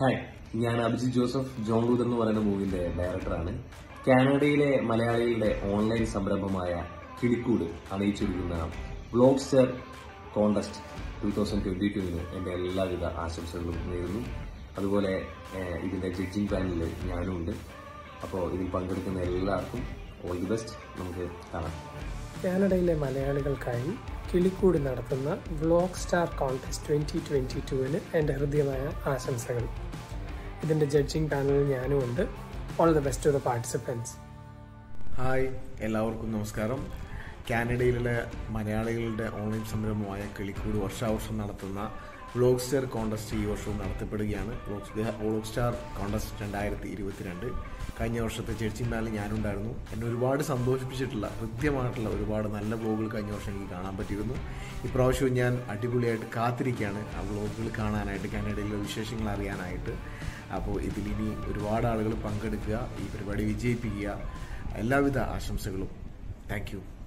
hi ഞാൻ Abhijit Joseph John ലൂത് എന്ന് പറയുന്ന മൂവിന്റെ ഡയറക്ടറാണ് കാനഡയിലെ മലയാളികളുടെ ഓൺലൈൻ സംരംഭമായ കിളിക്കൂട് അണിയിച്ചൊരുക്കുന്ന blogster contest two thousand twenty ടുവിന് എന്റെ എല്ലാവിധ ആശംസകളും നേരുന്നു അതുപോലെ ഏഹ്, ഇതിന്റെ ജഡ്ജിംഗ് പാനലിൽ ഞാനും ഉണ്ട് അപ്പോൾ ഇതിൽ പങ്കെടുക്കുന്ന എല്ലാവർക്കും ഓൾ ദി ബെസ്റ്റ് നമുക്ക് കാണാം കാനഡയിലെ മലയാളികൾക്കായി കിളിക്കൂടി നടത്തുന്ന vlog star contest twenty twenty ടുവിന് എൻ്റെ ഹൃദ്യമായ ആശംസകൾ ഇതിൻ്റെ ജഡ്ജിംഗ് പാനലിൽ ഞാനും ഉണ്ട് all the best to the participants hi എല്ലാവർക്കും നമസ്കാരം കാനഡയിലെ മലയാളികളുടെ ഓൺലൈൻ സംരംഭമായ കിളിക്കൂട് വർഷാവർഷം നടത്തുന്ന വ്ലോഗ് സ്റ്റാർ കോണ്ടസ്റ്റ് ഈ വർഷവും നടത്തപ്പെടുകയാണ് വ്ലോഗ് സ്റ്റാർ കോണ്ടസ്റ്റ് രണ്ടായിരത്തി ഇരുപത്തിരണ്ട് കഴിഞ്ഞ വർഷത്തെ ജഡ്ജിംഗ് പാനലിൽ ഞാനുണ്ടായിരുന്നു എന്നെ ഒരുപാട് സന്തോഷിപ്പിച്ചിട്ടുള്ള ഹൃദ്യമായിട്ടുള്ള ഒരുപാട് നല്ല വ്ലോഗുകൾ കഴിഞ്ഞ വർഷം എനിക്ക് കാണാൻ പറ്റിയിരുന്നു ഇപ്രാവശ്യവും ഞാൻ അടിപൊളിയായിട്ട് കാത്തിരിക്കുകയാണ് ആ വ്ലോഗുകൾ കാണാനായിട്ട് കാനഡയിലെ വിശേഷങ്ങൾ അറിയാനായിട്ട് അപ്പോൾ ഇതിലിനി ഒരുപാട് ആളുകൾ പങ്കെടുക്കുക ഈ പരിപാടി വിജയിപ്പിക്കുക എല്ലാവിധ ആശംസകളും താങ്ക് യു